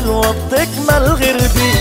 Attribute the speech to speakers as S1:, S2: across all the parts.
S1: حلوة بتكمل غير دي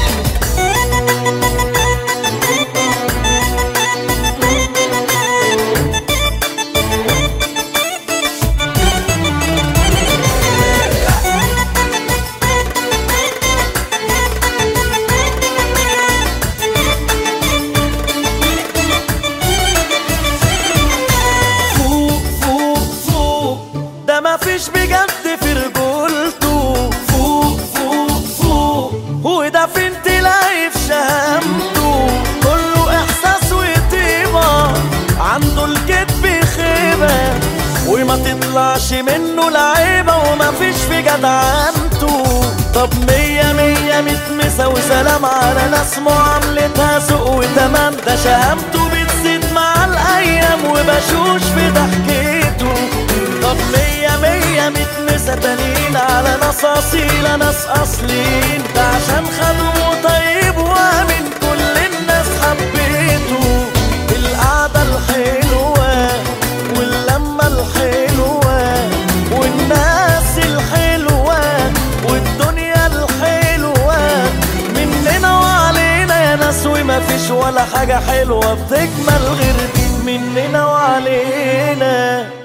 S1: فوق فوق فوق ده مفيش بجد في رجولته فوق فوق فوق وده فين تلاقي في شهامته كله احساس وطيبة عنده الكذب خيبة وما تطلعش منه لعيبة ومفيش في جدعنته طب مية مية متمسة وسلام على ناس معاملتها سوق وتمام ده شهامته بتزيد مع الأيام وبشوش في ضحكته طب مية مية متمسة تانيين على ناس أصيلة ناس أصليين ده عشان خدمه طيب وأمين كل الناس حبيته القعدة الحلوة واللمة الحلوة والناس الحلوة والدنيا الحلوة مننا وعلينا يا ناس وما فيش ولا حاجة حلوة بتكمل غير دي مننا وعلينا